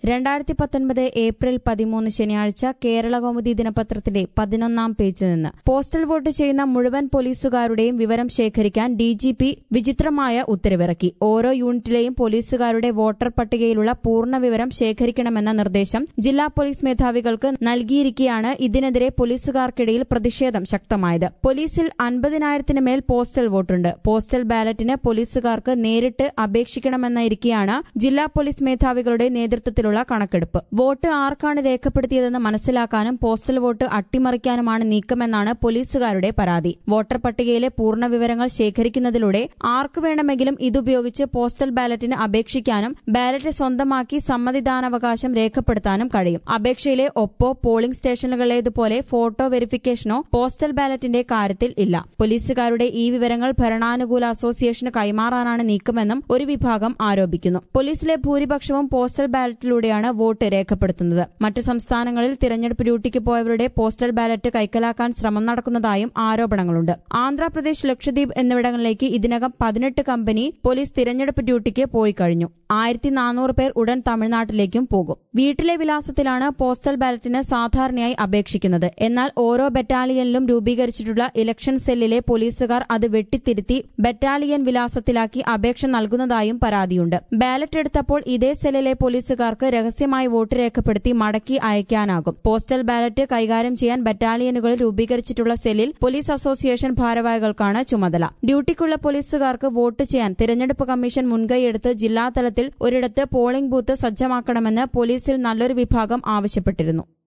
രണ്ടായിരത്തി പത്തൊൻപത് ഏപ്രിൽ പതിമൂന്ന് ശനിയാഴ്ച കേരള കൗമുദി ദിനപത്രത്തിന്റെ പതിനൊന്നാം പേജിൽ നിന്ന് പോസ്റ്റൽ വോട്ട് ചെയ്യുന്ന മുഴുവൻ പോലീസുകാരുടെയും വിവരം ശേഖരിക്കാൻ ഡി ജി പി വിചിത്രമായ ഉത്തരവിറക്കി ഓരോ യൂണിറ്റിലെയും പോലീസുകാരുടെ വോട്ടർ പട്ടികയിലുള്ള പൂർണ്ണ വിവരം ശേഖരിക്കണമെന്ന നിർദ്ദേശം ജില്ലാ പോലീസ് മേധാവികൾക്ക് നൽകിയിരിക്കെയാണ് ഇതിനെതിരെ പോലീസുകാർക്കിടയിൽ പ്രതിഷേധം ശക്തമായത് പോലീസിൽ അൻപതിനായിരത്തിന് മേൽ പോസ്റ്റൽ വോട്ടുണ്ട് പോസ്റ്റൽ ബാലറ്റിന് പോലീസുകാർക്ക് നേരിട്ട് അപേക്ഷിക്കണമെന്നിരിക്കെയാണ് ജില്ലാ പോലീസ് മേധാവികളുടെ നേതൃത്വത്തിലുള്ള കണക്കെടുപ്പ് വോട്ട് ആർക്കാണ് രേഖപ്പെടുത്തിയതെന്ന് മനസ്സിലാക്കാനും പോസ്റ്റൽ വോട്ട് അട്ടിമറിക്കാനുമാണ് നീക്കമെന്നാണ് പോലീസുകാരുടെ പരാതി വോട്ടർ പട്ടികയിലെ പൂർണ്ണ വിവരങ്ങൾ ശേഖരിക്കുന്നതിലൂടെ ആർക്ക് വേണമെങ്കിലും ഇതുപയോഗിച്ച് പോസ്റ്റൽ ബാലറ്റിന് അപേക്ഷിക്കാനും ബാലറ്റ് സ്വന്തമാക്കി സമ്മതിദാനാവകാശം രേഖപ്പെടുത്താനും കഴിയും അപേക്ഷയിലെ ഒപ്പോ പോളിംഗ് സ്റ്റേഷനുകളിലേതുപോലെ ഫോട്ടോ വെരിഫിക്കേഷനോ പോസ്റ്റൽ ബാലറ്റിന്റെ കാര്യത്തിൽ ഇല്ല പോലീസുകാരുടെ ഈ വിവരങ്ങൾ ഭരണാനുകൂല അസോസിയേഷന് കൈമാറാനാണ് നീക്കമെന്നും ഒരു വിഭാഗം ആരോപിക്കുന്നു പോലീസിലെ ഭൂരിപക്ഷവും പോസ്റ്റൽ ബാലറ്റിലൂടെയാണ് വോട്ട് രേഖപ്പെടുത്തുന്നത് മറ്റ് സംസ്ഥാനങ്ങളിൽ തിരഞ്ഞെടുപ്പ് ഡ്യൂട്ടിക്ക് പോയവരുടെ പോസ്റ്റൽ ബാലറ്റ് കൈക്കലാക്കാൻ ശ്രമം നടക്കുന്നതായും ആരോപണങ്ങളുണ്ട് ആന്ധ്രാപ്രദേശ് ലക്ഷദ്വീപ് എന്നിവിടങ്ങളിലേക്ക് ഇതിനകം പതിനെട്ട് കമ്പനി പോലീസ് തിരഞ്ഞെടുപ്പ് ഡ്യൂട്ടിക്ക് പോയി കഴിഞ്ഞു ആയിരത്തി നാനൂറ് പേർ ഉടൻ തമിഴ്നാട്ടിലേക്കും പോകും വീട്ടിലെ വിലാസത്തിലാണ് പോസ്റ്റൽ ബാലറ്റിന് സാധാരണയായി അപേക്ഷിക്കുന്നത് എന്നാൽ ഓരോ ബറ്റാലിയനിലും രൂപീകരിച്ചിട്ടുള്ള ഇലക്ഷൻ സെല്ലിലെ പോലീസുകാർ അത് വെട്ടിത്തിരുത്തി ബറ്റാലിയൻ വിലാസത്തിലാക്കി അപേക്ഷ നൽകുന്നതായും പരാതിയുണ്ട് ബാലറ്റ് എടുത്തപ്പോൾ ഇതേ സെല്ലിലെ പോലീസുകാർക്ക് രഹസ്യമായി വോട്ട് രേഖപ്പെടുത്തി മടക്കി അയക്കാനാകും പോസ്റ്റൽ ബാലറ്റ് കൈകാര്യം ചെയ്യാൻ ബറ്റാലിയനുകളിൽ രൂപീകരിച്ചിട്ടുള്ള സെല്ലിൽ പോലീസ് അസോസിയേഷൻ ഭാരവാഹികൾക്കാണ് ചുമതല ഡ്യൂട്ടിക്കുള്ള പോലീസുകാർക്ക് വോട്ട് ചെയ്യാൻ തിരഞ്ഞെടുപ്പ് കമ്മീഷൻ മുൻകൈയെടുത്ത് ജില്ലാതലത്തിൽ ഒരിടത്ത് പോളിംഗ് ബൂത്ത് സജ്ജമാക്കണമെന്ന് പോലീസിൽ നല്ലൊരു വിഭാഗം ആവശ്യപ്പെട്ടിരുന്നു